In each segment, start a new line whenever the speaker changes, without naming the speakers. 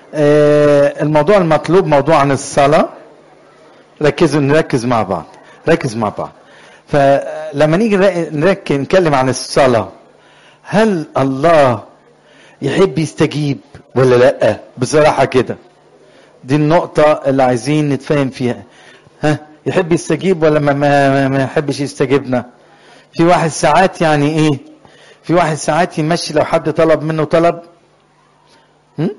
آه، الموضوع المطلوب موضوع عن الصلاة ركزوا نركز مع بعض ركز مع بعض فلما نيجي نركز نتكلم عن الصلاة هل الله يحب يستجيب ولا لا بصراحة كده دي النقطة اللي عايزين نتفاهم فيها ها يحب يستجيب ولا ما, ما, ما يحبش يستجيبنا في واحد ساعات يعني ايه في واحد ساعات يمشي لو حد طلب منه طلب هم؟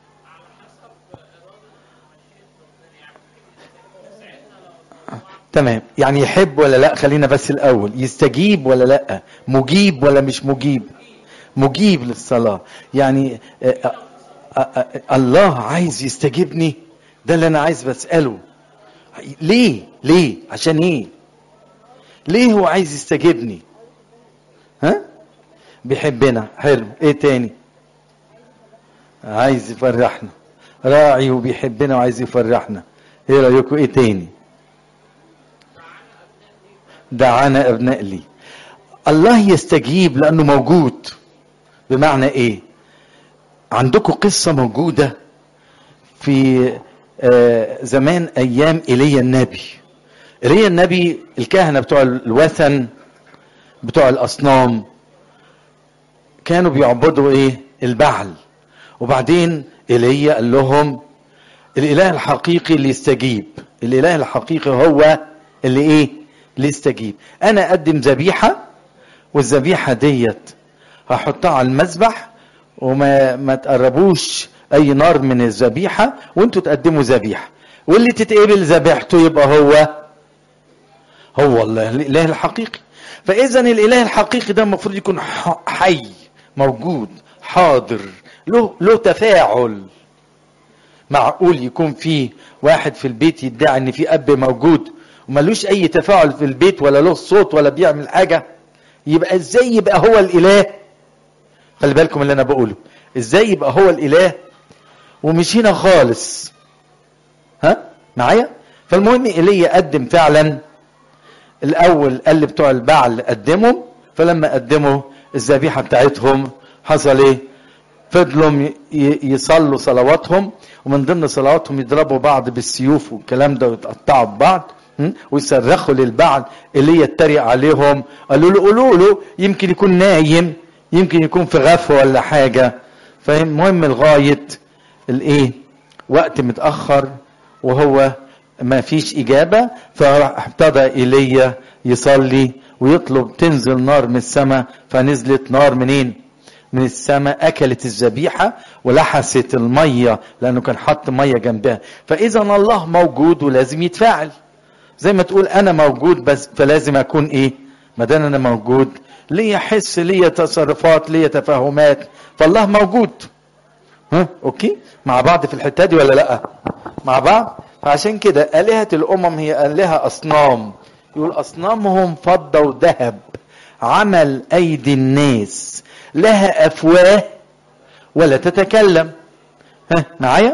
تمام يعني يحب ولا لا خلينا بس الاول يستجيب ولا لا مجيب ولا مش مجيب مجيب للصلاه يعني آه، آه، آه، الله عايز يستجيبني ده اللي انا عايز بساله ليه ليه عشان ايه ليه هو عايز يستجيبني ها بيحبنا حلو ايه تاني عايز يفرحنا راعي وبيحبنا وعايز يفرحنا ايه رايكم ايه تاني دعانا ابناء لي الله يستجيب لانه موجود بمعنى ايه عندكم قصه موجوده في آه، زمان ايام ايليا النبي ايليا النبي الكهنه بتوع الوثن بتوع الاصنام كانوا بيعبدوا ايه البعل وبعدين ايليا قال لهم الاله الحقيقي اللي يستجيب الاله الحقيقي هو اللي ايه اللي يستجيب انا اقدم ذبيحه والذبيحه ديت هحطها على المذبح وما ما تقربوش اي نار من الذبيحه وانتوا تقدموا ذبيحه واللي تتقبل ذبيحته يبقى هو هو الله الاله الحقيقي فاذا الاله الحقيقي ده المفروض يكون ح- حي موجود حاضر له له تفاعل معقول يكون في واحد في البيت يدعي ان في اب موجود وملوش اي تفاعل في البيت ولا له صوت ولا بيعمل حاجه يبقى ازاي يبقى هو الاله خلي بالكم اللي انا بقوله ازاي يبقى هو الاله ومش هنا خالص ها معايا فالمهم ايليا قدم فعلا الاول قال بتوع البعل قدمهم فلما قدموا الذبيحه بتاعتهم حصل ايه فضلوا ي- ي- يصلوا صلواتهم ومن ضمن صلواتهم يضربوا بعض بالسيوف والكلام ده ويتقطعوا ببعض م? ويصرخوا للبعل اللي يتريق عليهم قالوا له قولوا له يمكن يكون نايم يمكن يكون في غفوه ولا حاجه فاهم المهم لغايه الايه وقت متاخر وهو ما فيش اجابه فابتدى ايليا يصلي ويطلب تنزل نار من السماء فنزلت نار منين من السماء اكلت الذبيحه ولحست الميه لانه كان حط ميه جنبها فاذا الله موجود ولازم يتفاعل زي ما تقول انا موجود بس فلازم اكون ايه ما دام انا موجود ليا حس ليا تصرفات ليا تفاهمات فالله موجود ها اوكي مع بعض في الحته دي ولا لا مع بعض فعشان كده الهه الامم هي الهه اصنام يقول اصنامهم فضه وذهب عمل ايدي الناس لها افواه ولا تتكلم ها معايا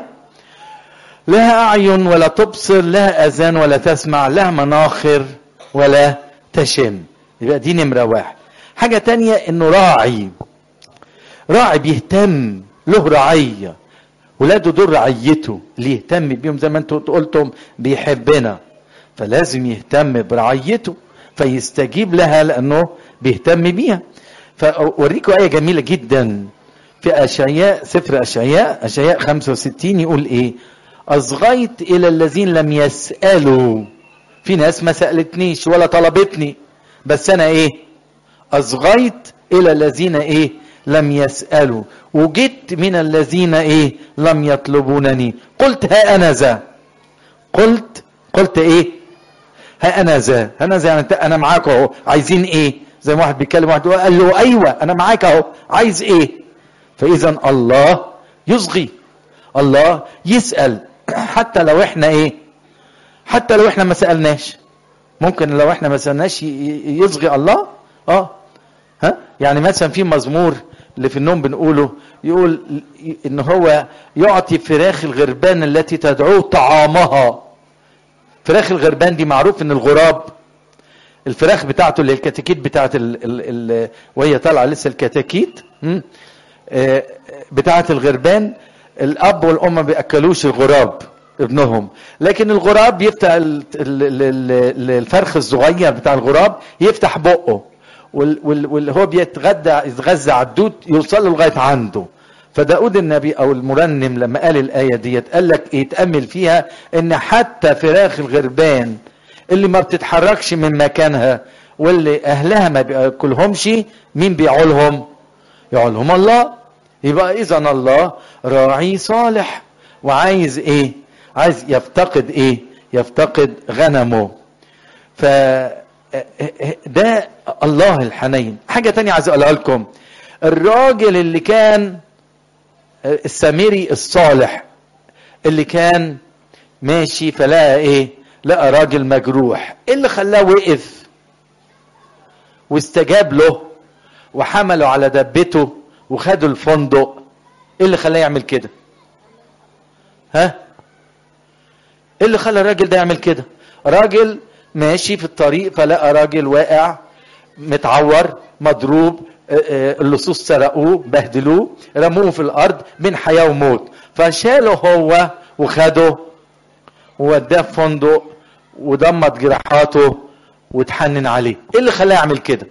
لها اعين ولا تبصر لها اذان ولا تسمع لها مناخر ولا تشم يبقى دي نمره واحد حاجه تانية انه راعي راعي بيهتم له رعيه ولاده دول رعيته اللي يهتم بيهم زي ما انتوا قلتم بيحبنا فلازم يهتم برعيته فيستجيب لها لانه بيهتم بيها فاوريكم ايه جميله جدا في اشعياء سفر اشعياء اشعياء 65 يقول ايه اصغيت الى الذين لم يسالوا في ناس ما سالتنيش ولا طلبتني بس انا ايه اصغيت الى الذين ايه لم يسالوا وجدت من الذين ايه لم يطلبونني قلت ها انا ذا قلت قلت ايه ها انا ذا انا ذا يعني انا معاك اهو عايزين ايه زي ما واحد بيتكلم واحد قال له ايوه انا معاك اهو عايز ايه فاذا الله يصغي الله يسال حتى لو احنا ايه حتى لو احنا ما سالناش ممكن لو احنا ما سالناش ي- ي- يصغي الله اه ها يعني مثلا في مزمور اللي في النوم بنقوله يقول ان هو يعطي فراخ الغربان التي تدعوه طعامها فراخ الغربان دي معروف ان الغراب الفراخ بتاعته اللي هي الكتاكيت بتاعت ال ال ال وهي طالعه لسه الكتاكيت م? آه، بتاعت الغربان الاب والام ما بياكلوش الغراب ابنهم لكن الغراب يفتح ال- ال- ال- ال- الفرخ الصغير بتاع الغراب يفتح بقه وال- وال- واللي هو بيتغدى يتغذى على الدود يوصل له لغايه عنده فداود النبي او المرنم لما قال الايه ديت قال لك ايه تامل فيها ان حتى فراخ الغربان اللي ما بتتحركش من مكانها واللي اهلها ما بياكلهمش مين بيعولهم يعولهم الله يبقى اذا الله راعي صالح وعايز ايه عايز يفتقد ايه يفتقد غنمه ف ده الله الحنين حاجه تانية عايز اقولها لكم الراجل اللي كان السامري الصالح اللي كان ماشي فلقى ايه لقى راجل مجروح ايه اللي خلاه وقف واستجاب له وحمله على دبته وخده الفندق ايه اللي خلاه يعمل كده ها ايه اللي خلى الراجل ده يعمل كده راجل ماشي في الطريق فلقى راجل واقع متعور مضروب آه، آه، اللصوص سرقوه بهدلوه رموه في الارض بين حياه وموت فشاله هو وخده ووداه في فندق ودمت جراحاته وتحنن عليه ايه اللي خلاه يعمل كده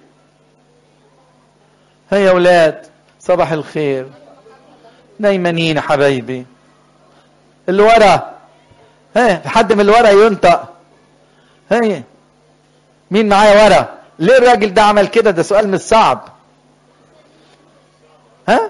هيا يا اولاد صباح الخير نايمانين يا حبايبي اللي ورا ها في حد من اللي ورا ينطق هيا مين معايا ورا ليه الراجل ده عمل كده ده سؤال مش صعب ها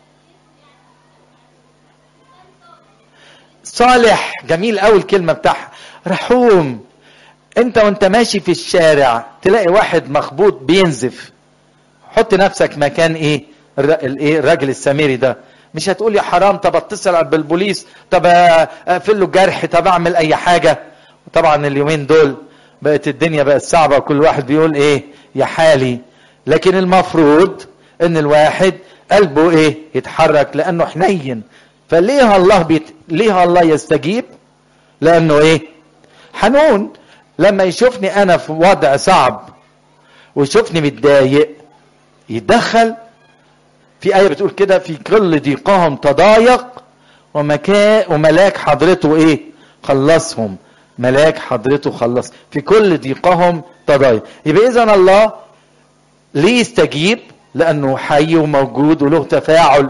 صالح جميل قوي الكلمه بتاعها رحوم انت وانت ماشي في الشارع تلاقي واحد مخبوط بينزف حط نفسك مكان ايه الر- الايه الراجل السامري ده مش هتقول يا حرام طب اتصل بالبوليس طب اقفل له جرح طب اعمل اي حاجه طبعا اليومين دول بقت الدنيا بقت صعبه وكل واحد بيقول ايه يا حالي لكن المفروض ان الواحد قلبه ايه يتحرك لانه حنين فليه الله بيت... ليه الله يستجيب لانه ايه حنون لما يشوفني انا في وضع صعب ويشوفني متضايق يتدخل في آية بتقول كده في كل ضيقهم تضايق ومكا وملاك حضرته ايه خلصهم ملاك حضرته خلص في كل ضيقهم تضايق يبقى اذا الله ليه يستجيب لانه حي وموجود وله تفاعل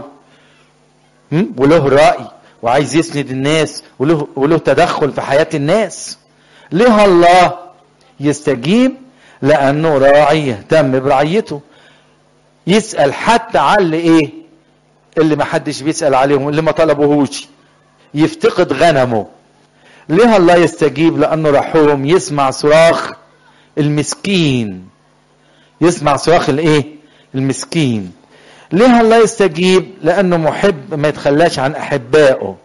م? وله رأي وعايز يسند الناس وله وله تدخل في حياة الناس ليه الله يستجيب لانه راعي يهتم برعيته يسأل حتى على اللي ايه اللي ما حدش بيسأل عليهم اللي ما طلبوهوش يفتقد غنمه ليه الله يستجيب لانه رحوم يسمع صراخ المسكين يسمع صراخ الايه المسكين ليه الله يستجيب لانه محب ما يتخلاش عن احبائه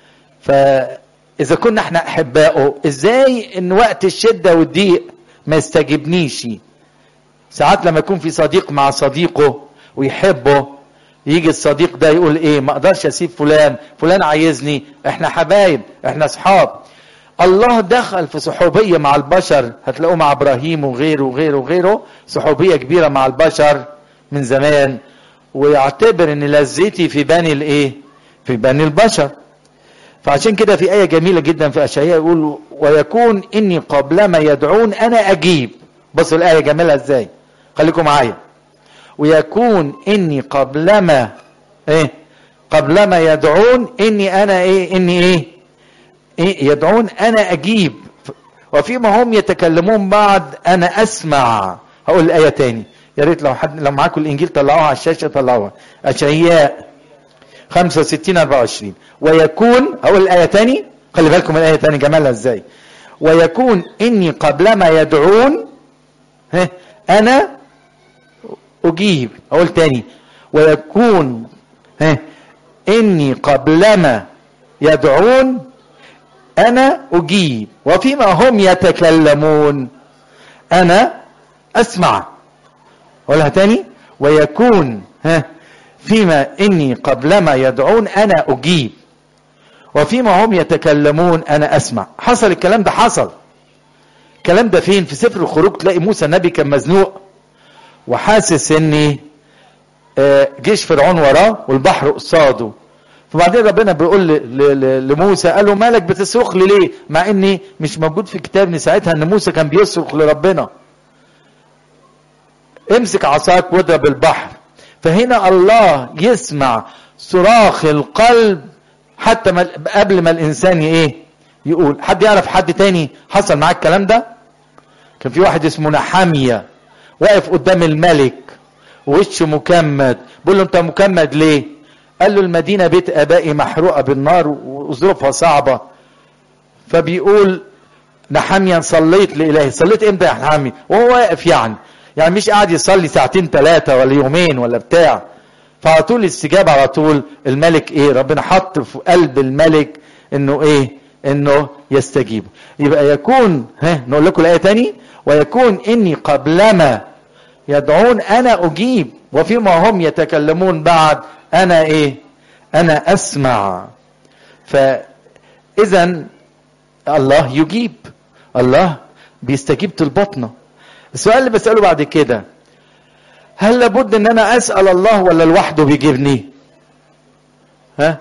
فاذا كنا احنا احبائه ازاي ان وقت الشده والضيق ما يستجيبنيش ساعات لما يكون في صديق مع صديقه ويحبه يجي الصديق ده يقول ايه ما اقدرش اسيب فلان فلان عايزني احنا حبايب احنا اصحاب الله دخل في صحوبيه مع البشر هتلاقوه مع ابراهيم وغيره وغيره وغيره صحوبيه كبيره مع البشر من زمان ويعتبر ان لذتي في بني الايه في بني البشر فعشان كده في آية جميلة جدا في أشعياء يقول ويكون إني قبلما يدعون أنا أجيب بصوا الآية جميلة إزاي خليكم معايا ويكون إني قبلما إيه قبلما يدعون إني أنا إيه إني إيه, إيه يدعون أنا أجيب وفيما هم يتكلمون بعد أنا أسمع هقول الآية تاني يا ريت لو حد لو معاكم الإنجيل طلعوها على الشاشة طلعوها أشعياء 65 24 ويكون اقول الايه تاني خلي بالكم الايه تاني جمالها ازاي ويكون اني قبلما يدعون ها انا اجيب اقول تاني ويكون ها اني قبلما يدعون انا اجيب وفيما هم يتكلمون انا اسمع اقولها تاني ويكون ها فيما اني قبلما يدعون انا اجيب وفيما هم يتكلمون انا اسمع حصل الكلام ده حصل الكلام ده فين في سفر الخروج تلاقي موسى النبي كان مزنوق وحاسس ان جيش فرعون وراه والبحر قصاده فبعدين ربنا بيقول ل- ل- ل- لموسى قال له مالك بتصرخ لي ليه مع اني مش موجود في كتابني ساعتها ان موسى كان بيصرخ لربنا امسك عصاك واضرب البحر فهنا الله يسمع صراخ القلب حتى ما قبل ما الانسان ايه يقول حد يعرف حد تاني حصل معاه الكلام ده كان في واحد اسمه نحاميه واقف قدام الملك ووشه مكمد بيقول له انت مكمد ليه قال له المدينه بيت ابائي محروقه بالنار وظروفها صعبه فبيقول نحاميا صليت لإلهي صليت امتى يا نحامي وهو واقف يعني يعني مش قاعد يصلي ساعتين ثلاثة ولا يومين ولا بتاع فعلى طول الاستجابة على طول الملك ايه ربنا حط في قلب الملك انه ايه انه يستجيب يبقى يكون ها نقول لكم الايه تاني ويكون اني قبلما يدعون انا اجيب وفيما هم يتكلمون بعد انا ايه انا اسمع فاذا الله يجيب الله بيستجيب طلباتنا السؤال اللي بسأله بعد كده هل لابد ان انا اسأل الله ولا لوحده بيجيبني ها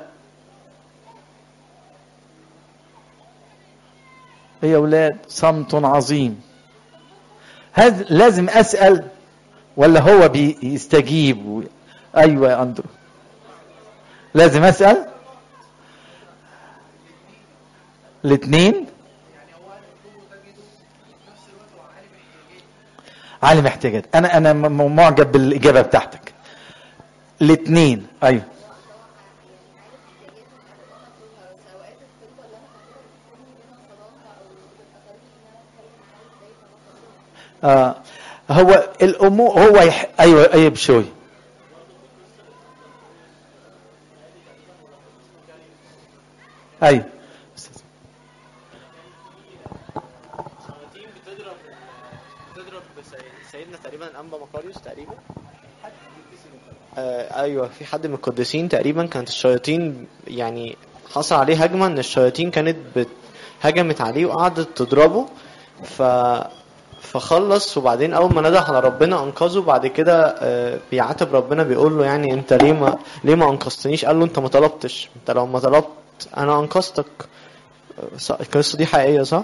ايه يا اولاد صمت عظيم هذا لازم اسأل ولا هو بيستجيب و... ايوه يا اندرو لازم اسأل الاثنين عالم احتياجات انا انا م- معجب بالاجابه بتاعتك الاثنين ايوه آه هو الامور هو يح... ايوه ايوه بشوي ايوه
الشياطين بتضرب بتضرب سي- سيدنا تقريبا انبا مقاريوس تقريبا آه ايوه في حد من القديسين تقريبا كانت الشياطين يعني حصل عليه هجمه ان الشياطين كانت بت هجمت عليه وقعدت تضربه ف فخلص وبعدين اول ما ندى على ربنا انقذه بعد كده آه، بيعاتب ربنا بيقول له يعني انت ليه ما ليه ما انقذتنيش قال له انت ما طلبتش انت لو ما طلبت انا انقذتك آه، صح- القصه دي حقيقيه صح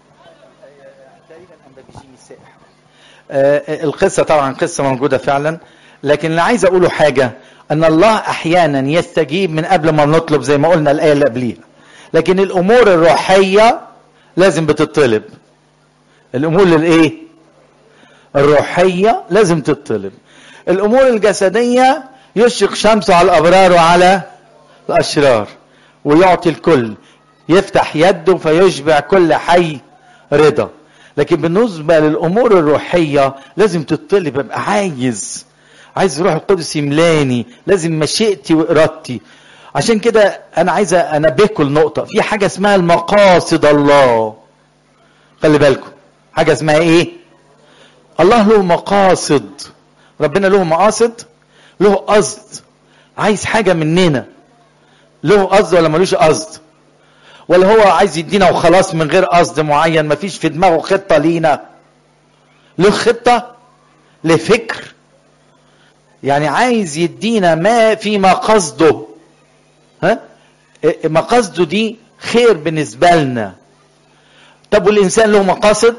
آه، القصة طبعا قصة موجودة فعلا لكن اللي عايز أقوله حاجة أن الله أحيانا يستجيب من قبل ما نطلب زي ما قلنا الآية اللي قبليها لكن الأمور الروحية لازم بتطلب الأمور الإيه؟ الروحية لازم تطلب الأمور الجسدية يشرق شمسه على الأبرار وعلى الأشرار ويعطي الكل يفتح يده فيشبع كل حي رضا لكن بالنسبة للأمور الروحية لازم تطلب ابقى عايز عايز روح القدس يملاني لازم مشيئتي وإرادتي عشان كده أنا عايز أنبهكم لنقطة في حاجة اسمها المقاصد الله خلي بالكم حاجة اسمها إيه الله له مقاصد ربنا له مقاصد له قصد عايز حاجة مننا له قصد ولا ملوش قصد ولا هو عايز يدينا وخلاص من غير قصد معين مفيش في دماغه خطة لينا له خطة له فكر يعني عايز يدينا ما في مقصده ها إيه- مقاصده دي خير بالنسبة لنا طب والإنسان له مقاصد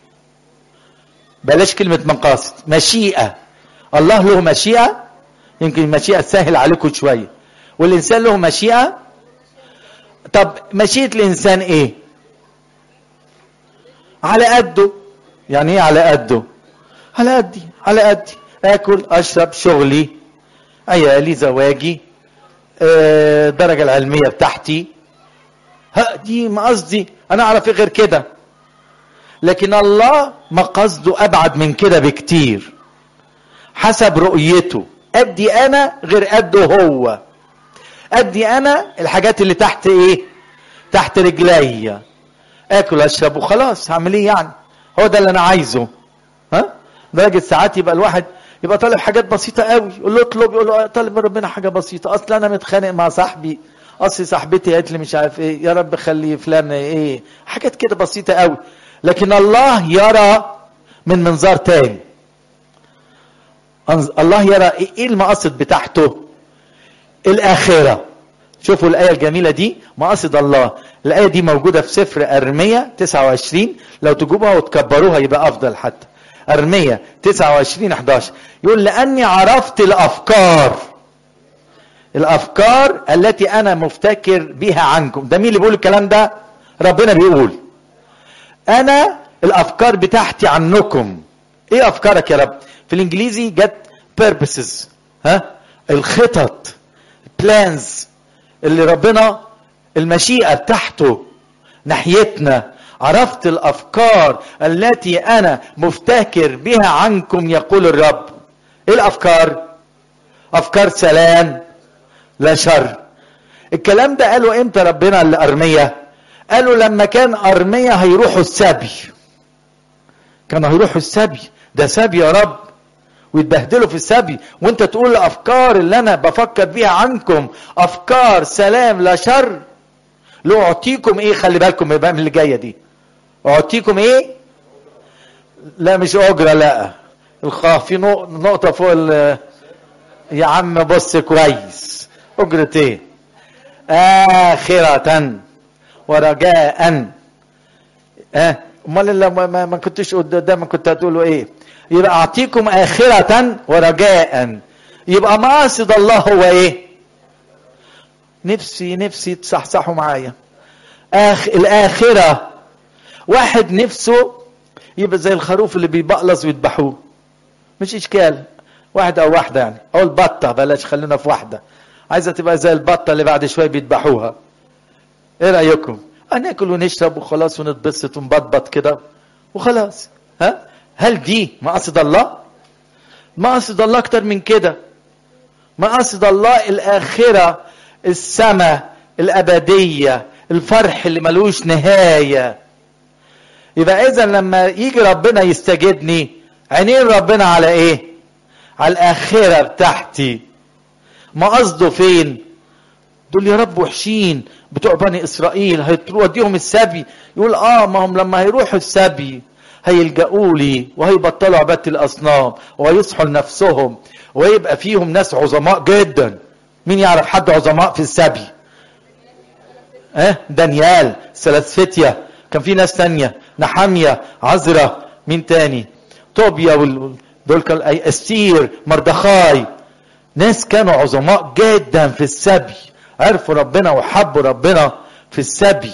بلاش كلمة مقاصد مشيئة الله له مشيئة يمكن المشيئة تسهل عليكم شوية والإنسان له مشيئة طب مشيئة الإنسان إيه؟ على قده يعني إيه على قده؟ على قدي على قدي آكل أشرب شغلي عيالي زواجي آه، الدرجة العلمية بتاعتي ها دي ما قصدي أنا أعرف إيه غير كده لكن الله مقصده أبعد من كده بكتير حسب رؤيته أدي أنا غير قده هو ادي انا الحاجات اللي تحت ايه تحت رجليا اكل اشرب وخلاص هعمل ايه يعني هو ده اللي انا عايزه ها درجة ساعات يبقى الواحد يبقى طالب حاجات بسيطة قوي يقول له اطلب يقول له طالب من ربنا حاجة بسيطة اصل انا متخانق مع صاحبي اصل صاحبتي قالت لي مش عارف ايه يا رب خلي فلان ايه حاجات كده بسيطة قوي لكن الله يرى من منظار تاني الله يرى ايه المقاصد بتاعته الآخرة شوفوا الآية الجميلة دي مقاصد الله الآية دي موجودة في سفر أرمية 29 لو تجيبوها وتكبروها يبقى أفضل حتى أرمية 29 11 يقول لأني عرفت الأفكار الأفكار التي أنا مفتكر بها عنكم ده مين اللي بيقول الكلام ده ربنا بيقول أنا الأفكار بتاعتي عنكم إيه أفكارك يا رب في الإنجليزي جت purposes ها الخطط plans اللي ربنا المشيئة بتاعته ناحيتنا عرفت الافكار التي انا مفتكر بها عنكم يقول الرب ايه الافكار افكار سلام لا شر الكلام ده قاله امتى ربنا لارميا قالوا لما كان ارميا هيروحوا السبي كانوا هيروحوا السبي ده سبي يا رب ويتبهدلوا في السبي وانت تقول الافكار اللي انا بفكر بيها عنكم افكار سلام لا شر لو اعطيكم ايه خلي بالكم من اللي جايه دي اعطيكم ايه لا مش اجره لا الخاف في نقطه فوق يا عم بص كويس اجره ايه اخره ورجاء اه امال لما ما, ما كنتش قدام كنت هتقولوا ايه يبقى اعطيكم اخره ورجاء يبقى مقاصد الله هو ايه نفسي نفسي تصحصحوا معايا آخ الاخره واحد نفسه يبقى زي الخروف اللي بيبقلص ويذبحوه مش اشكال واحد او واحده يعني او البطه بلاش خلينا في واحده عايزه تبقى زي البطه اللي بعد شويه بيذبحوها ايه رايكم هناكل ونشرب وخلاص ونتبسط ونبطبط كده وخلاص ها هل دي مقاصد الله مقاصد الله اكتر من كده مقاصد الله الاخره السماء الابديه الفرح اللي ملوش نهايه يبقى اذا لما يجي ربنا يستجدني عينين ربنا على ايه على الاخره بتاعتي ما قصده فين دول يا رب وحشين بتوع بني اسرائيل هتوديهم السبي يقول اه ما هم لما هيروحوا السبي هيلجأوا لي وهيبطلوا عبادة الأصنام وهيصحوا لنفسهم ويبقى فيهم ناس عظماء جدا مين يعرف حد عظماء في السبي اه دانيال سلاسفتيا كان في ناس تانية نحامية عزرة مين تاني طوبيا وال... دول كان استير مردخاي ناس كانوا عظماء جدا في السبي عرفوا ربنا وحبوا ربنا في السبي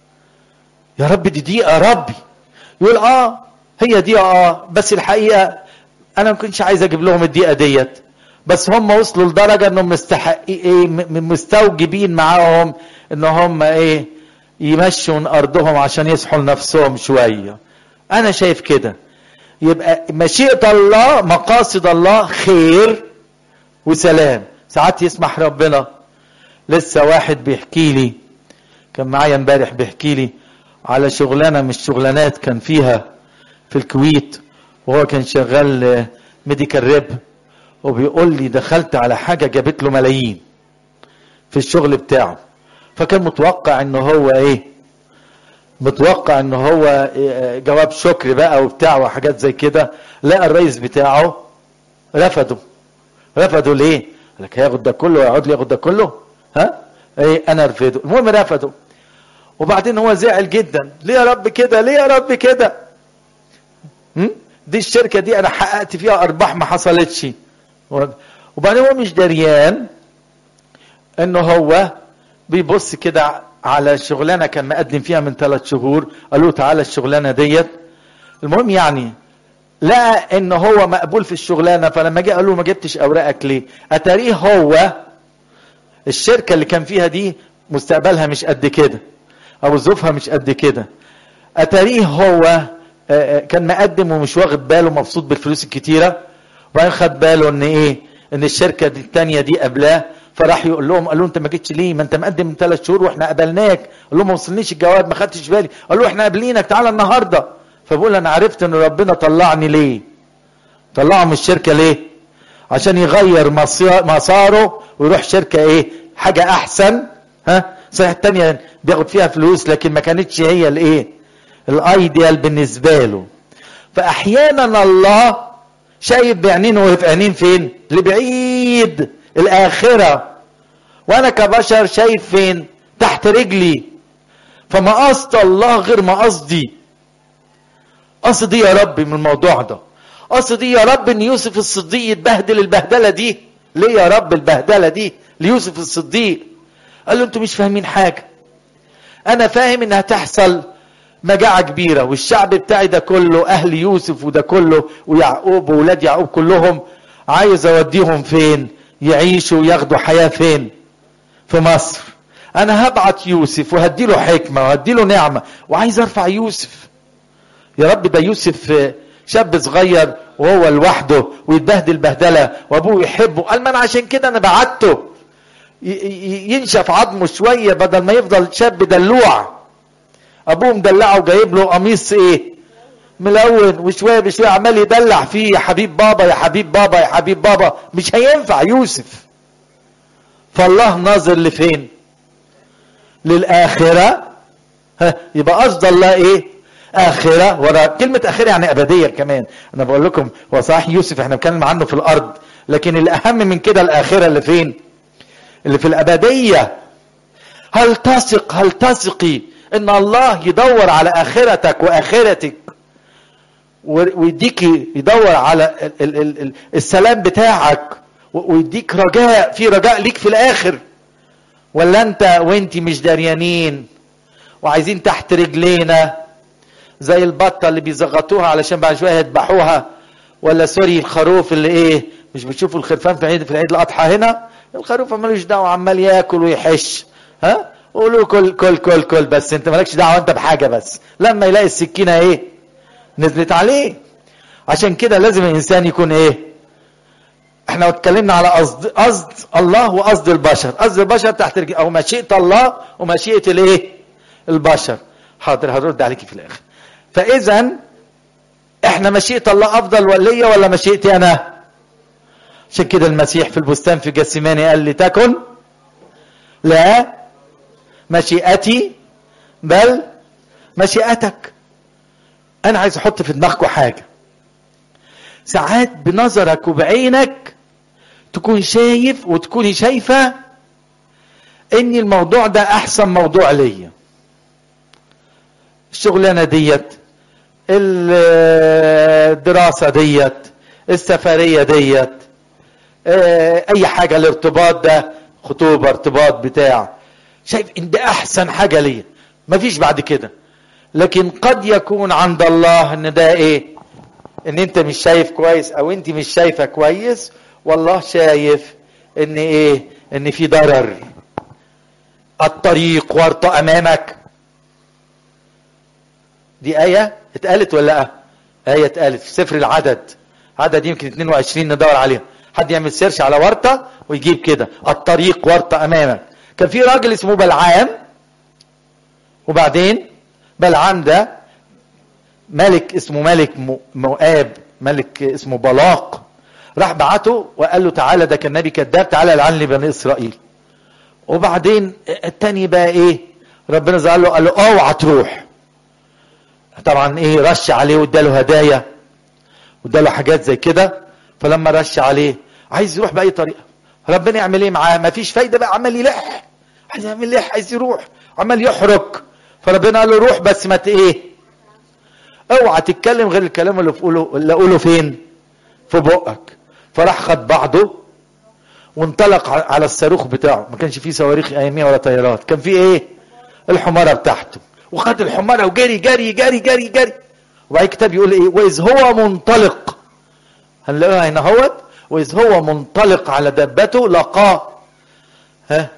يا رب دي دي يا ربي يقول اه هي دي اه بس الحقيقه انا ما كنتش عايز اجيب لهم الدقيقه ديت بس هم وصلوا لدرجه انهم مستحقين ايه مستوجبين معاهم ان هم ايه يمشوا من ارضهم عشان يصحوا لنفسهم شويه انا شايف كده يبقى مشيئه الله مقاصد الله خير وسلام ساعات يسمح ربنا لسه واحد بيحكي لي كان معايا امبارح بيحكي لي على شغلانه مش شغلانات كان فيها في الكويت وهو كان شغال ميديكال ريب وبيقول لي دخلت على حاجه جابت له ملايين في الشغل بتاعه فكان متوقع ان هو ايه متوقع ان هو جواب شكر بقى وبتاع وحاجات زي كده لقى الرئيس بتاعه رفضه رفضه ليه؟ قال لك هياخد ده كله ويقعد لي ياخد ده كله؟ ها؟ ايه انا رفضه المهم رفضه وبعدين هو زعل جدا ليه يا رب كده ليه يا رب كده دي الشركة دي انا حققت فيها ارباح ما حصلتش وبعدين هو مش دريان انه هو بيبص كده على شغلانة كان مقدم فيها من ثلاث شهور قالوا تعالى الشغلانة ديت المهم يعني لقى ان هو مقبول في الشغلانة فلما جه قال له ما جبتش اوراقك ليه اتاريه هو الشركة اللي كان فيها دي مستقبلها مش قد كده او ظروفها مش قد كده اتاريه هو كان مقدم ومش واخد باله مبسوط بالفلوس الكتيره وبعدين خد باله ان ايه ان الشركه دي الثانيه دي قبلاه فراح يقول لهم قال له انت ما جيتش ليه ما انت مقدم من ثلاث شهور واحنا قبلناك قال لهم ما وصلنيش الجواب ما خدتش بالي قال له احنا قابلينك تعالى النهارده فبقول انا عرفت ان ربنا طلعني ليه طلعه من الشركه ليه عشان يغير مساره ويروح شركه ايه حاجه احسن ها صحيح التانية بياخد فيها فلوس لكن ما كانتش هي الايه الايديال بالنسبة له فاحيانا الله شايف بعينين وهي في عينين فين لبعيد الاخرة وانا كبشر شايف فين تحت رجلي فما قصد الله غير ما قصدي قصدي يا رب من الموضوع ده قصدي يا رب ان يوسف الصديق يتبهدل البهدله دي ليه يا رب البهدله دي ليوسف الصديق قال له انتوا مش فاهمين حاجه انا فاهم انها تحصل مجاعة كبيرة والشعب بتاعي ده كله اهل يوسف وده كله ويعقوب وولاد يعقوب كلهم عايز اوديهم فين يعيشوا وياخدوا حياة فين في مصر انا هبعت يوسف وهديله حكمة وهديله نعمة وعايز ارفع يوسف يا رب ده يوسف شاب صغير وهو لوحده ويتبهدل بهدلة وابوه يحبه قال ما انا عشان كده انا بعته ينشف عظمه شوية بدل ما يفضل شاب دلوع ابوه مدلعه وجايب له قميص ايه ملون وشويه بشويه عمال يدلع فيه يا حبيب بابا يا حبيب بابا يا حبيب بابا مش هينفع يوسف فالله ناظر لفين للاخره ها يبقى قصد الله ايه اخره ورا كلمه اخره يعني ابديه كمان انا بقول لكم هو صحيح يوسف احنا بنتكلم عنه في الارض لكن الاهم من كده الاخره اللي فين اللي في الابديه هل تثق هل تثقي ان الله يدور على اخرتك واخرتك ويديك يدور على ال ال ال السلام بتاعك ويديك رجاء في رجاء ليك في الاخر ولا انت وانت مش دريانين وعايزين تحت رجلينا زي البطه اللي بيزغطوها علشان بعد شويه يذبحوها ولا سوري الخروف اللي ايه مش بتشوفوا الخرفان في عيد في العيد الاضحى هنا الخروف ملوش دعوه عمال ياكل ويحش ها قولوا كل كل كل كل بس انت مالكش دعوه انت بحاجه بس لما يلاقي السكينه ايه نزلت عليه عشان كده لازم الانسان يكون ايه احنا اتكلمنا على قصد قصد الله وقصد البشر قصد البشر تحت رجل او مشيئه الله ومشيئه الايه البشر حاضر هرد عليكي في الاخر فاذا احنا مشيئه الله افضل وليا ولا مشيئتي انا عشان كده المسيح في البستان في جسيماني قال لتكن لا مشيئتي بل مشيئتك انا عايز احط في دماغكم حاجه ساعات بنظرك وبعينك تكون شايف وتكوني شايفه ان الموضوع ده احسن موضوع ليا الشغلانه ديت الدراسه ديت السفريه ديت اي حاجه الارتباط ده خطوبه ارتباط بتاع شايف ان ده احسن حاجه ليا مفيش بعد كده لكن قد يكون عند الله ان ده ايه ان انت مش شايف كويس او انت مش شايفه كويس والله شايف ان ايه ان في ضرر الطريق ورط امامك دي ايه اتقالت ولا لا ايه اتقالت في سفر العدد عدد يمكن 22 ندور عليها حد يعمل سيرش على ورطه ويجيب كده الطريق ورط امامك كان في راجل اسمه بلعام وبعدين بلعام ده ملك اسمه ملك مؤاب ملك اسمه بلاق راح بعته وقال له تعالى ده كان نبي كذاب تعالى لعن لي بني اسرائيل وبعدين التاني بقى ايه ربنا ظهر له قال له اوعى تروح طبعا ايه رش عليه واداله هدايا واداله حاجات زي كده فلما رش عليه عايز يروح باي طريقه ربنا يعمل ايه معاه مفيش فايده بقى عمال يلح عايز يعمل لح عايز يروح عمال يحرك فربنا قال له روح بس ما ايه اوعى تتكلم غير الكلام اللي بقوله اللي اقوله فين في بقك فراح خد بعضه وانطلق على الصاروخ بتاعه ما كانش فيه صواريخ اياميه ولا طيارات كان فيه ايه الحماره بتاعته وخد الحماره وجري جري جري جري جري وبعد الكتاب يقول ايه واذ هو منطلق هنلاقيها هنا اهوت واذ هو منطلق على دابته لقاه ها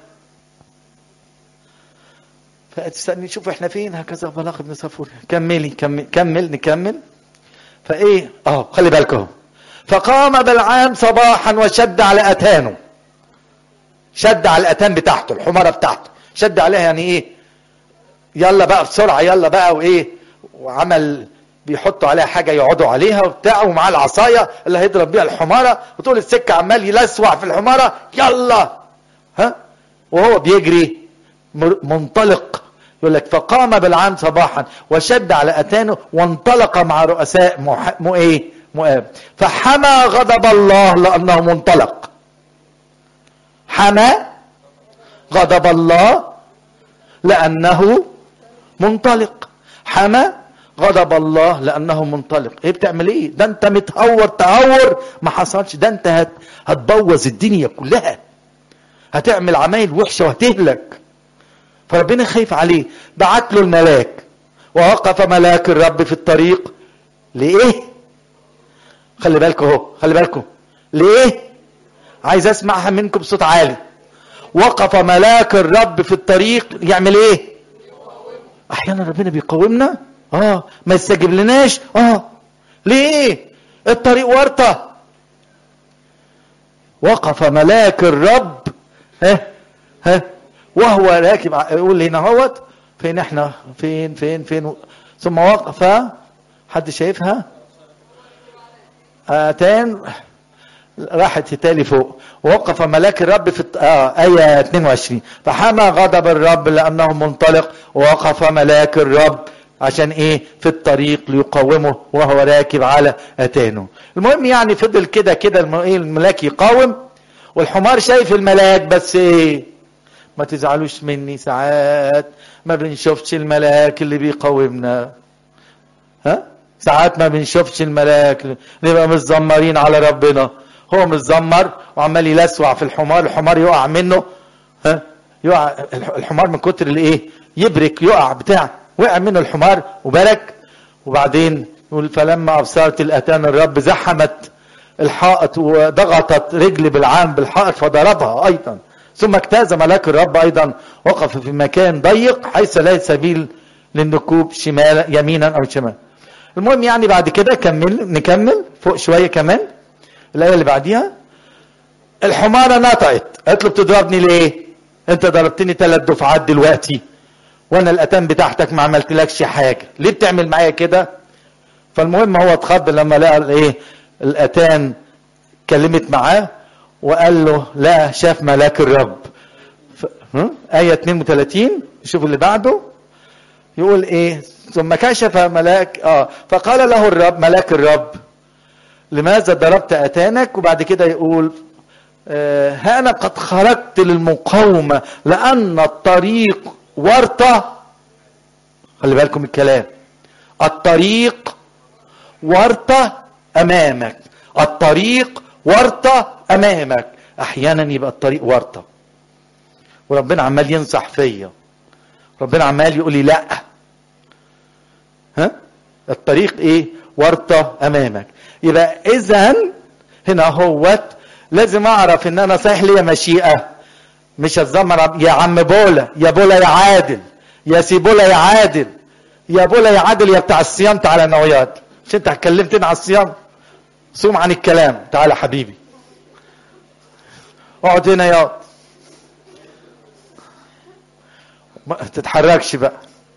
فتستني نشوف احنا فين هكذا بلاغ ابن صفور كملي كمل كمل نكمل فايه اه خلي بالك اهو فقام بلعام صباحا وشد على اتانه شد على الاتان بتاعته الحماره بتاعته شد عليها يعني ايه يلا بقى بسرعه يلا بقى وايه وعمل بيحطوا عليها حاجه يقعدوا عليها وبتاع ومعاه العصايه اللي هيضرب بيها الحماره وطول السكه عمال يلسوع في الحماره يلا ها وهو بيجري منطلق يقول لك فقام بالعام صباحا وشد على اتانه وانطلق مع رؤساء مح... مو ايه مؤاب فحمى غضب الله لانه منطلق حمى غضب الله لانه منطلق حمى غضب الله لانه منطلق ايه بتعمل ايه ده انت متهور تهور ما حصلش ده انت هت... هتبوظ الدنيا كلها هتعمل عمايل وحشه وهتهلك فربنا خايف عليه بعت له الملاك ووقف ملاك الرب في الطريق لإيه خلي بالكم اهو خلي بالكم لإيه عايز اسمعها منكم بصوت عالي وقف ملاك الرب في الطريق يعمل ايه احيانا ربنا بيقاومنا اه ما يستجيب لناش اه ليه الطريق ورطه وقف ملاك الرب ها ها وهو راكب يقول هنا اهوت فين احنا فين فين فين ثم وقف حد شايفها اتان راحت تالي فوق وقف ملاك الرب في آه آية 22 فحمى غضب الرب لأنه منطلق ووقف ملاك الرب عشان ايه في الطريق ليقاومه وهو راكب على اتانه المهم يعني فضل كده كده الملاك يقاوم والحمار شايف الملاك بس ايه ما تزعلوش مني ساعات ما بنشوفش الملاك اللي بيقاومنا ها ساعات ما بنشوفش الملاك نبقى متذمرين على ربنا هو متذمر وعمال يلسوع في الحمار الحمار يقع منه ها يقع الحمار من كتر الايه يبرك يقع بتاع وقع منه الحمار وبرك وبعدين يقول فلما ابصرت الاتان الرب زحمت الحائط وضغطت رجلي بالعام بالحائط فضربها ايضا ثم اجتاز ملاك الرب ايضا وقف في مكان ضيق حيث لا سبيل للنكوب شمال يمينا او شمال المهم يعني بعد كده كمل نكمل فوق شويه كمان الايه اللي بعديها الحماره نطقت قالت له بتضربني ليه انت ضربتني ثلاث دفعات دلوقتي وانا الاتان بتاعتك ما عملتلكش حاجه ليه بتعمل معايا كده فالمهم هو اتخض لما لقى الايه الاتان كلمت معاه وقال له لا شاف ملاك الرب ف... آية 32 شوف اللي بعده يقول ايه ثم كشف ملاك اه فقال له الرب ملاك الرب لماذا ضربت اتانك وبعد كده يقول آه ها انا قد خرجت للمقاومه لان الطريق ورطه خلي بالكم الكلام الطريق ورطه امامك الطريق ورطه امامك احيانا يبقى الطريق ورطه وربنا عمال ينصح فيا ربنا عمال يقول لي لا ها الطريق ايه ورطه امامك يبقى اذا هنا هوت لازم اعرف ان انا صحيح ليا مشيئه مش اتذمر يا عم بولا يا بولا يا عادل يا سيبولا يا عادل يا بولا يا عادل يا بتاع الصيام تعالى نويات مش انت اتكلمتني على الصيام صوم عن الكلام تعالى حبيبي اقعد هنا يا ما تتحركش بقى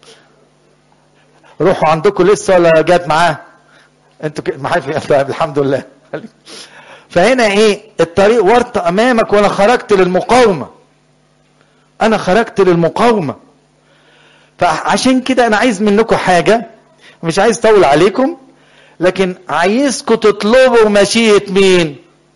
روحوا عندكم لسه ولا جات معاه انتوا كده معايا طيب الحمد لله فهنا ايه الطريق ورطة امامك وانا خرجت للمقاومة انا خرجت للمقاومة فعشان كده انا عايز منكم حاجة مش عايز اطول عليكم لكن عايزكم تطلبوا مشيئة مين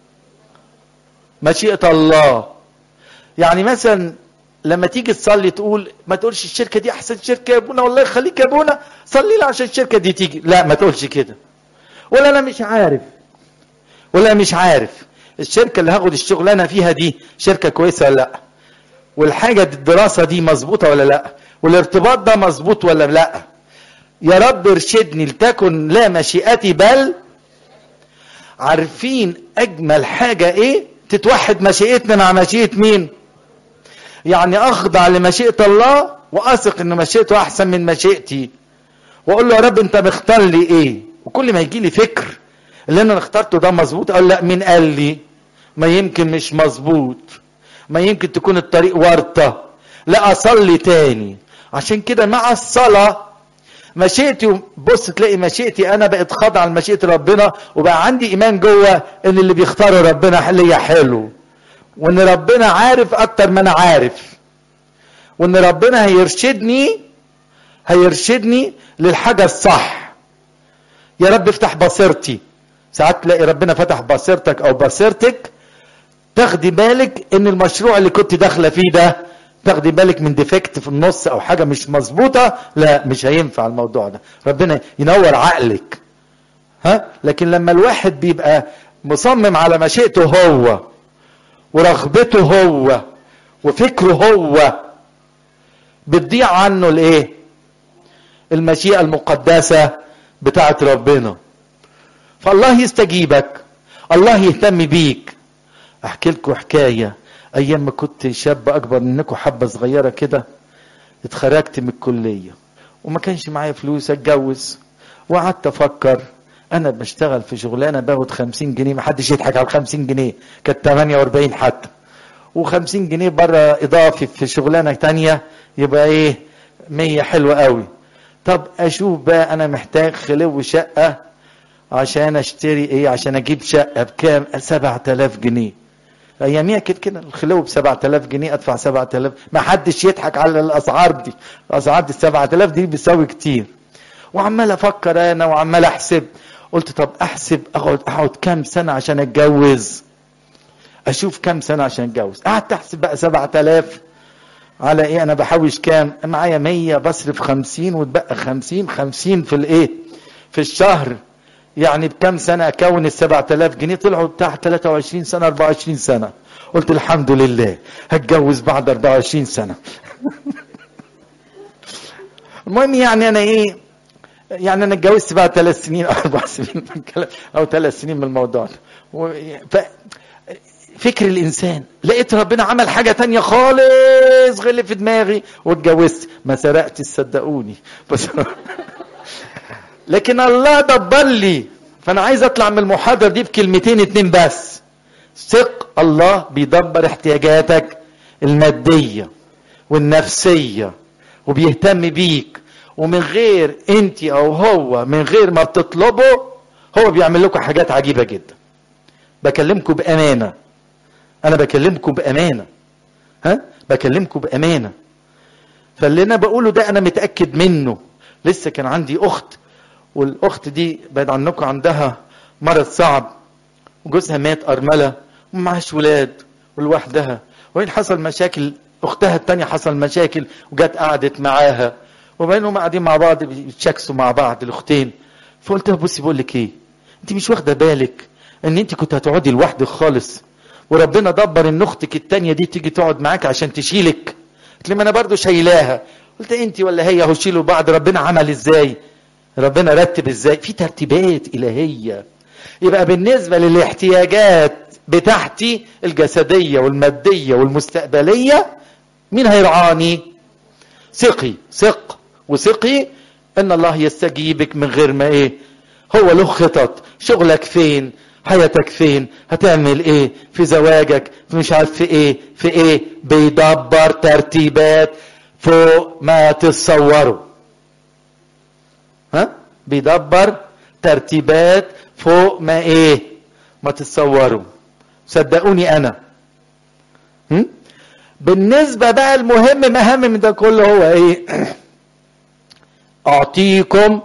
مشيئة الله يعني مثلا لما تيجي تصلي تقول ما تقولش الشركة دي أحسن شركة يا أبونا والله يخليك يا أبونا صلي لي عشان الشركة دي تيجي لا ما تقولش كده ولا أنا مش عارف ولا مش عارف الشركة اللي هاخد الشغلانة فيها دي شركة كويسة ولا لا والحاجة دي الدراسة دي مظبوطة ولا لا والارتباط ده مظبوط ولا لا يا رب ارشدني لتكن لا مشيئتي بل عارفين اجمل حاجة ايه تتوحد مشيئتنا مع مشيئة مين يعني اخضع لمشيئة الله واثق ان مشيئته احسن من مشيئتي واقول له يا رب انت مختار لي ايه وكل ما يجي لي فكر اللي انا اخترته ده مظبوط اقول لا مين قال لي ما يمكن مش مظبوط ما يمكن تكون الطريق ورطة لا اصلي تاني عشان كده مع الصلاة مشيئتي بص تلاقي مشيئتي انا بقت خاضعه لمشيئه ربنا وبقى عندي ايمان جوه ان اللي بيختاره ربنا ليا حلو وان ربنا عارف اكتر ما انا عارف وان ربنا هيرشدني هيرشدني للحاجه الصح يا رب افتح بصيرتي ساعات تلاقي ربنا فتح بصيرتك او بصيرتك تاخدي بالك ان المشروع اللي كنت داخله فيه ده تاخدي بالك من ديفكت في النص او حاجه مش مظبوطه لا مش هينفع الموضوع ده ربنا ينور عقلك ها لكن لما الواحد بيبقى مصمم على مشيئته هو ورغبته هو وفكره هو بتضيع عنه الايه المشيئه المقدسه بتاعت ربنا فالله يستجيبك الله يهتم بيك احكي لكم حكايه ايام ما كنت شاب اكبر منكم حبه صغيره كده اتخرجت من الكليه وما كانش معايا فلوس اتجوز وقعدت افكر انا بشتغل في شغلانه باخد 50 جنيه ما حدش يضحك على 50 جنيه كانت 48 حتى و50 جنيه بره اضافي في شغلانه تانية يبقى ايه 100 حلوه قوي طب اشوف بقى انا محتاج خلو شقه عشان اشتري ايه عشان اجيب شقه بكام 7000 جنيه اياميها كده كده الخلو ب 7000 جنيه ادفع 7000 ما حدش يضحك على الاسعار دي الاسعار دي 7000 دي بتساوي كتير وعمال افكر انا وعمال احسب قلت طب احسب اقعد اقعد كام سنه عشان اتجوز اشوف كام سنه عشان اتجوز قعدت احسب بقى 7000 على ايه انا بحوش كام معايا 100 بصرف 50 وتبقى 50 50 في الايه في الشهر يعني بكم سنة أكون ال 7000 جنيه طلعوا بتاع 23 سنة 24 سنة قلت الحمد لله هتجوز بعد 24 سنة المهم يعني أنا إيه يعني أنا اتجوزت بعد ثلاث سنين أو أربع سنين من كلام أو ثلاث سنين من الموضوع ده و... ف... فكر الإنسان لقيت ربنا عمل حاجة تانية خالص غير اللي في دماغي واتجوزت ما سرقتش صدقوني بس لكن الله دبر لي فانا عايز اطلع من المحاضره دي بكلمتين اتنين بس ثق الله بيدبر احتياجاتك الماديه والنفسيه وبيهتم بيك ومن غير انت او هو من غير ما بتطلبه هو بيعمل لكم حاجات عجيبه جدا بكلمكم بامانه انا بكلمكم بامانه ها بكلمكم بامانه فاللي انا بقوله ده انا متاكد منه لسه كان عندي اخت والاخت دي بعد عنكم عندها مرض صعب وجوزها مات ارمله ومعهاش ولاد ولوحدها وين حصل مشاكل اختها التانية حصل مشاكل وجت قعدت معاها وبينهم قاعدين مع بعض بيتشاكسوا مع بعض الاختين فقلت لها بصي بقول لك ايه انت مش واخده بالك ان انت كنت هتقعدي لوحدك خالص وربنا دبر ان اختك التانية دي تيجي تقعد معاك عشان تشيلك قلت لي ما انا برضو شايلاها قلت انت ولا هي اهو شيلوا بعض ربنا عمل ازاي ربنا رتب ازاي في ترتيبات الهيه يبقى بالنسبه للاحتياجات بتاعتي الجسديه والماديه والمستقبليه مين هيرعاني ثقي ثق وثقي ان الله يستجيبك من غير ما ايه هو له خطط شغلك فين حياتك فين هتعمل ايه في زواجك في مش عارف في ايه في ايه بيدبر ترتيبات فوق ما تتصوروا ها بيدبر ترتيبات فوق ما ايه ما تتصوروا صدقوني انا هم؟ بالنسبة بقى المهم مهم من ده كله هو ايه اعطيكم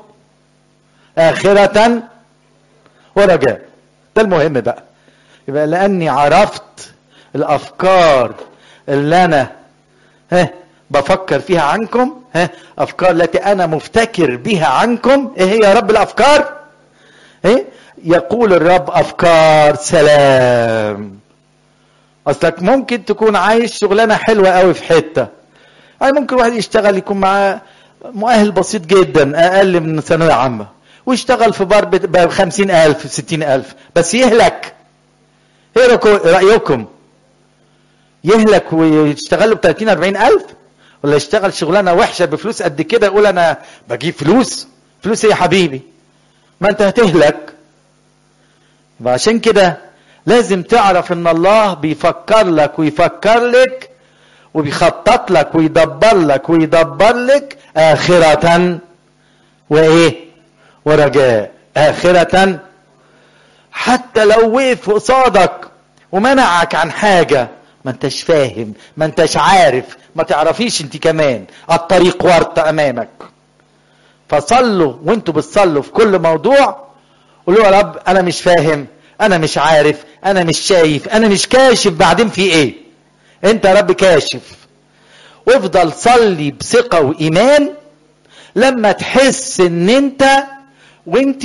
اخرة ورجاء ده المهم بقى يبقى لاني عرفت الافكار اللي انا ها بفكر فيها عنكم ها افكار التي انا مفتكر بها عنكم ايه هي يا رب الافكار ايه يقول الرب افكار سلام اصلك ممكن تكون عايش شغلانه حلوه قوي في حته يعني ممكن واحد يشتغل يكون معاه مؤهل بسيط جدا اقل من ثانويه عامه ويشتغل في بار ب 50000 60000 بس يهلك ايه رايكم يهلك ويشتغل له ب 30 40000 ولا يشتغل شغلانه وحشه بفلوس قد كده يقول انا بجيب فلوس فلوس ايه يا حبيبي ما انت هتهلك وعشان كده لازم تعرف ان الله بيفكر لك ويفكر لك وبيخطط لك ويدبر لك ويدبر لك آخرة وإيه؟ ورجاء آخرة حتى لو وقف قصادك ومنعك عن حاجة ما انتش فاهم ما انتش عارف ما تعرفيش انت كمان الطريق ورط امامك فصلوا وانتوا بتصلوا في كل موضوع قولوا يا رب انا مش فاهم انا مش عارف انا مش شايف انا مش كاشف بعدين في ايه انت يا رب كاشف وافضل صلي بثقة وإيمان لما تحس ان انت وانت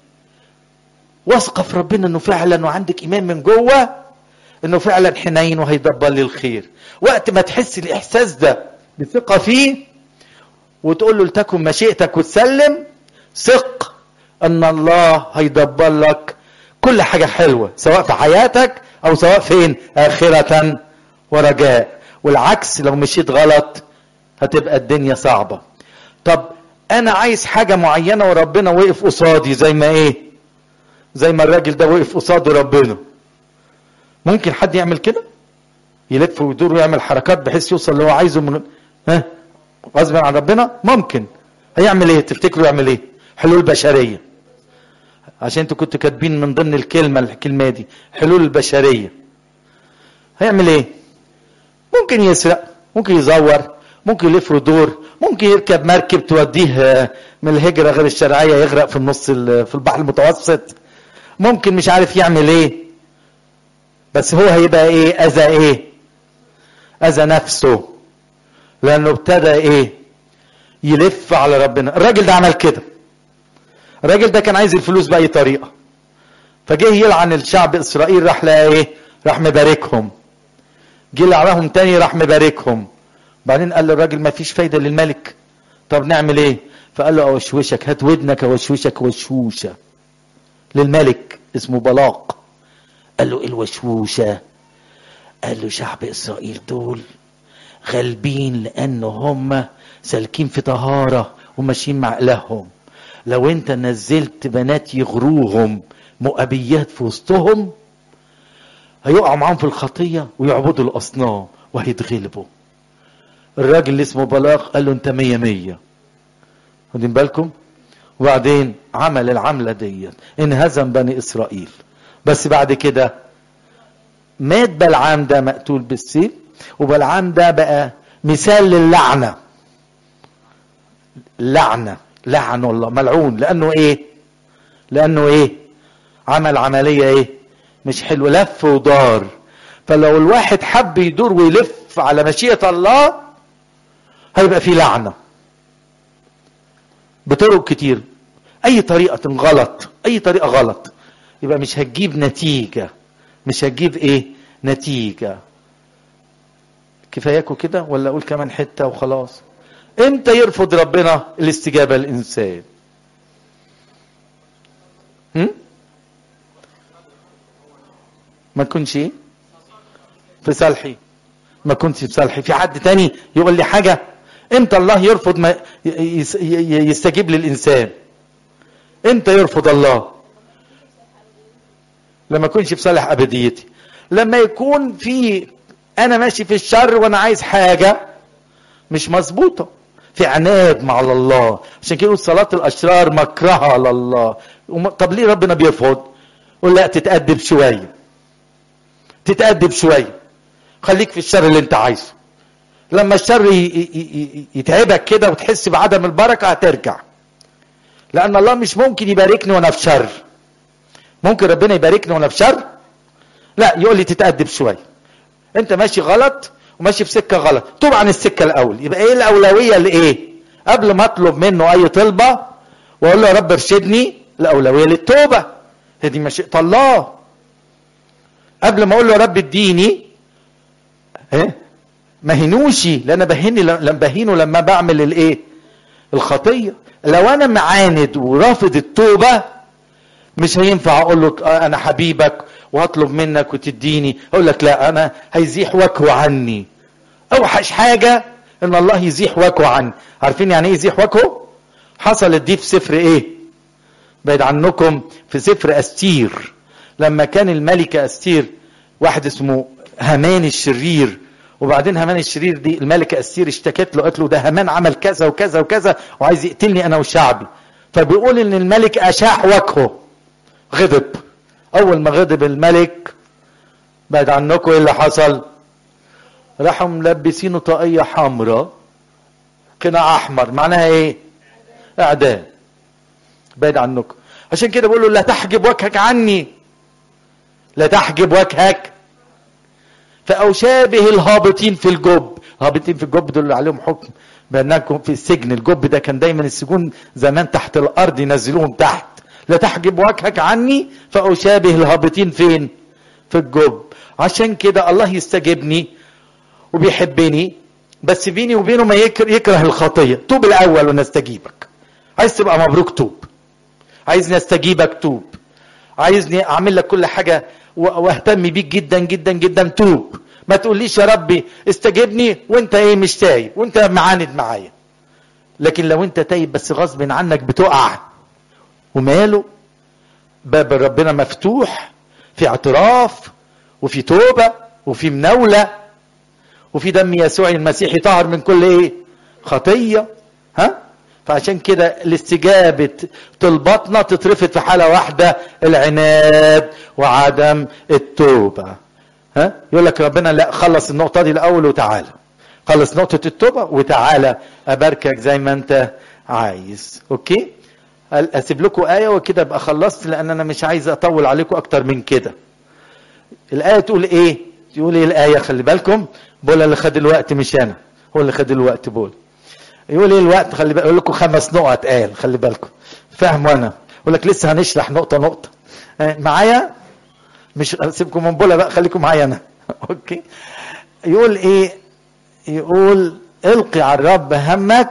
واثقة في ربنا انه فعلا وعندك ايمان من جوه انه فعلا حنين وهيدبر لي الخير وقت ما تحس الاحساس ده بثقة فيه وتقول له لتكن مشيئتك وتسلم ثق ان الله هيدبر لك كل حاجة حلوة سواء في حياتك او سواء فين اخرة ورجاء والعكس لو مشيت غلط هتبقى الدنيا صعبة طب انا عايز حاجة معينة وربنا وقف قصادي زي ما ايه زي ما الراجل ده وقف قصاد ربنا ممكن حد يعمل كده يلف ويدور ويعمل حركات بحيث يوصل اللي هو عايزه من ها غصب عن ربنا ممكن هيعمل ايه تفتكروا يعمل ايه حلول بشريه عشان انتوا كنتوا كاتبين من ضمن الكلمه الكلمه دي حلول البشريه هيعمل ايه ممكن يسرق ممكن يزور ممكن يلف ويدور ممكن يركب مركب توديه من الهجره غير الشرعيه يغرق في النص في البحر المتوسط ممكن مش عارف يعمل ايه بس هو هيبقى ايه اذى ايه اذى نفسه لانه ابتدى ايه يلف على ربنا الراجل ده عمل كده الراجل ده كان عايز الفلوس باي طريقه فجه يلعن الشعب اسرائيل راح لقى ايه راح مباركهم جه لعنهم تاني راح مباركهم بعدين قال للراجل ما فيش فايده للملك طب نعمل ايه فقال له اوشوشك هات ودنك اوشوشك وشوشه للملك اسمه بلاق قال له ايه الوشوشه قال له شعب اسرائيل دول غالبين لان هم سالكين في طهاره وماشيين مع الههم لو انت نزلت بنات يغروهم مؤبيات في وسطهم هيقعوا معاهم في الخطيه ويعبدوا الاصنام وهيتغلبوا الراجل اللي اسمه بلاق قال له انت مية مية واخدين بالكم وبعدين عمل العملة ديت انهزم بني اسرائيل بس بعد كده مات بلعام ده مقتول بالسيف وبلعام ده بقى مثال للعنة لعنة لعن الله ملعون لانه ايه لانه ايه عمل عملية ايه مش حلو لف ودار فلو الواحد حب يدور ويلف على مشيئة الله هيبقى في لعنة بطرق كتير اي طريقة غلط اي طريقة غلط يبقى مش هتجيب نتيجة مش هتجيب ايه نتيجة كفاياكوا كده ولا اقول كمان حتة وخلاص امتى يرفض ربنا الاستجابة للانسان هم؟ ما تكونش ايه في صالحي ما كنتش في صالحي في حد تاني يقول لي حاجة امتى الله يرفض ما يستجيب للانسان امتى يرفض الله لما يكونش في صالح ابديتي لما يكون في انا ماشي في الشر وانا عايز حاجه مش مظبوطه في عناد مع الله عشان كده صلاه الاشرار مكرهه لله طب ليه ربنا بيرفض قول لا تتادب شويه تتادب شويه خليك في الشر اللي انت عايزه لما الشر يتعبك كده وتحس بعدم البركه هترجع لان الله مش ممكن يباركني وانا في شر ممكن ربنا يباركني وانا في شر لا يقول لي تتأدب شويه انت ماشي غلط وماشي في سكه غلط توب عن السكه الاول يبقى ايه الاولويه لايه قبل ما اطلب منه اي طلبه واقول له يا رب ارشدني الاولويه للتوبه هذه مشيئه الله قبل ما اقول له يا رب اديني ايه ما هنوشي لان انا بهني لما بهينه لما بعمل الايه الخطيه لو انا معاند ورافض التوبه مش هينفع اقول له انا حبيبك وهطلب منك وتديني اقول لك لا انا هيزيح وجهه عني اوحش حاجه ان الله يزيح وجهه عني عارفين يعني ايه يزيح وجهه حصلت دي في سفر ايه بعيد عنكم في سفر استير لما كان الملكه استير واحد اسمه هامان الشرير وبعدين هامان الشرير دي الملكه استير اشتكت له قالت له ده هامان عمل كذا وكذا وكذا وعايز يقتلني انا وشعبي فبيقول ان الملك اشاح وجهه غضب اول ما غضب الملك بعد عنكم ايه اللي حصل راحوا ملبسينه طاقيه حمراء قناع احمر معناها ايه اعدام بعيد عنكم عشان كده بقول له لا تحجب وجهك عني لا تحجب وجهك فأشابه الهابطين في الجب هابطين في الجب دول اللي عليهم حكم بانكم في السجن الجب ده كان دايما السجون زمان تحت الارض ينزلوهم تحت لا تحجب وجهك عني فاشابه الهابطين فين في الجب عشان كده الله يستجيبني وبيحبني بس بيني وبينه ما يكره, يكره الخطيه توب الاول ونستجيبك عايز تبقى مبروك توب عايزني استجيبك توب عايزني اعمل لك كل حاجه واهتم بيك جدا جدا جدا توب ما تقوليش يا ربي استجبني وانت ايه مش تايب وانت معاند معايا لكن لو انت تايب بس غصب عنك بتقع وماله باب ربنا مفتوح في اعتراف وفي توبة وفي مناولة وفي دم يسوع المسيح طهر من كل ايه خطية ها فعشان كده الاستجابة طلباتنا تترفض في حالة واحدة العناد وعدم التوبة ها يقول لك ربنا لا خلص النقطة دي الأول وتعالى خلص نقطة التوبة وتعالى أباركك زي ما أنت عايز أوكي أسيب لكم آية وكده أبقى خلصت لأن أنا مش عايز أطول عليكم أكتر من كده الآية تقول إيه تقول إيه الآية خلي بالكم بولا اللي خد الوقت مش أنا هو اللي خد الوقت بول يقول ايه الوقت خلي بالك يقول لكم خمس نقط قال خلي بالكم فاهم وانا يقول لك لسه هنشرح نقطه نقطه معايا مش سيبكم من بولا بقى خليكم معايا انا اوكي يقول ايه يقول القي على الرب همك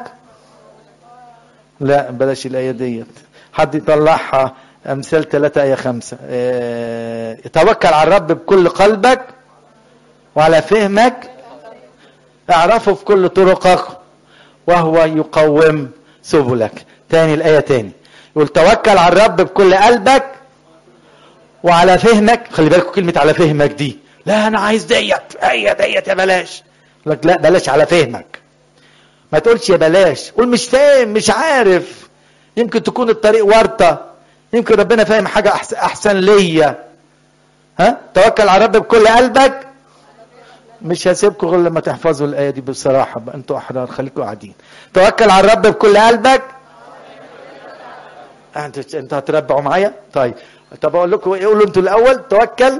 لا بلاش الايه ديت حد يطلعها امثال 3 ايه 5 اه توكل على الرب بكل قلبك وعلى فهمك اعرفه في كل طرقك وهو يقوم سبلك تاني الآية تاني يقول توكل على الرب بكل قلبك وعلى فهمك خلي بالكم كلمة على فهمك دي لا أنا عايز ديت هي ديت يا بلاش لك لا بلاش على فهمك ما تقولش يا بلاش قول مش فاهم مش عارف يمكن تكون الطريق ورطة يمكن ربنا فاهم حاجة أحسن, أحسن ليا ها توكل على الرب بكل قلبك مش هسيبكم غير لما تحفظوا الآية دي بصراحة بقى انتوا أحرار خليكم قاعدين توكل على الرب بكل قلبك انتوا انتوا هتربعوا معايا طيب طب اقول لكم ايه قولوا انتوا الاول توكل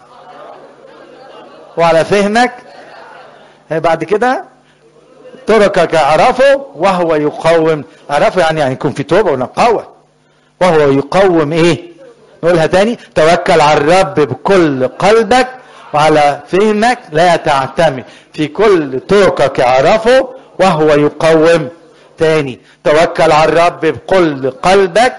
وعلى فهمك بعد كده طرقك اعرفه وهو يقوم اعرفه يعني يعني يكون في توبه ونقاوه وهو يقوم ايه نقولها تاني توكل على الرب بكل قلبك وعلى فهمك لا تعتمد في كل طرقك اعرفه وهو يقوم تاني توكل على الرب بكل قلبك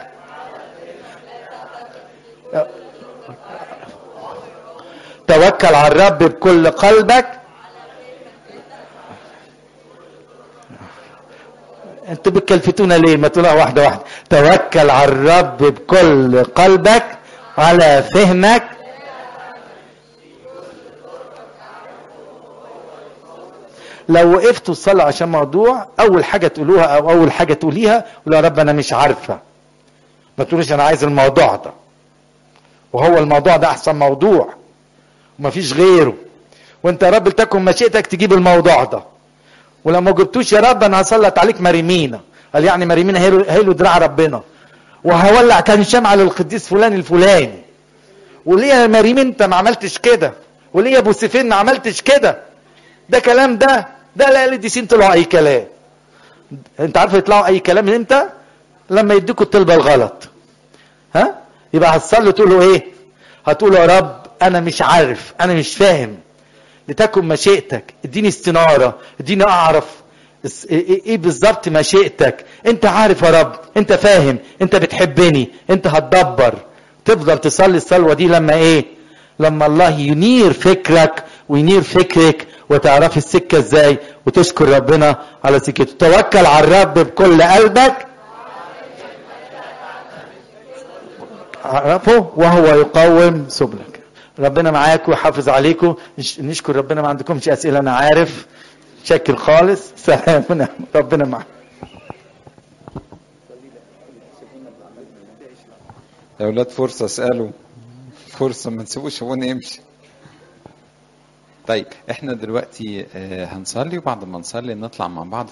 توكل على الرب بكل قلبك انتوا بتكلفتونا ليه ما تقولها واحده واحده توكل على الرب بكل قلبك على فهمك لو وقفتوا تصلوا عشان موضوع اول حاجه تقولوها او اول حاجه تقوليها قولوا يا رب انا مش عارفه ما تقولوش انا عايز الموضوع ده وهو الموضوع ده احسن موضوع ومفيش غيره وانت يا رب لتكن مشيئتك تجيب الموضوع ده ولو ما جبتوش يا رب انا هسلط عليك مريمينا قال يعني مريمينا هيلو دراع ربنا وهولع كان شمعة للقديس فلان الفلاني وليه يا مريم انت ما عملتش كده وليه يا ابو سيفين ما عملتش كده ده كلام ده ده لا القديسين طلعوا اي كلام انت عارف يطلعوا اي كلام امتى لما يديكوا الطلبه الغلط ها يبقى هتصلي تقول له ايه هتقول يا رب انا مش عارف انا مش فاهم لتكن مشيئتك اديني استناره اديني اعرف ايه بالظبط مشيئتك انت عارف يا رب انت فاهم انت بتحبني انت هتدبر تفضل تصلي الصلوه دي لما ايه لما الله ينير فكرك وينير فكرك وتعرفي السكه ازاي وتشكر ربنا على سكته توكل على الرب بكل قلبك عرفه وهو يقوم سبلك ربنا معاكم ويحافظ عليكم نشكر ربنا ما عندكمش اسئله انا عارف شكل خالص سلام ربنا معاك
يا اولاد فرصه اسالوا فرصه ما تسيبوش ابونا يمشي طيب احنا دلوقتي هنصلي وبعد ما نصلي نطلع مع بعض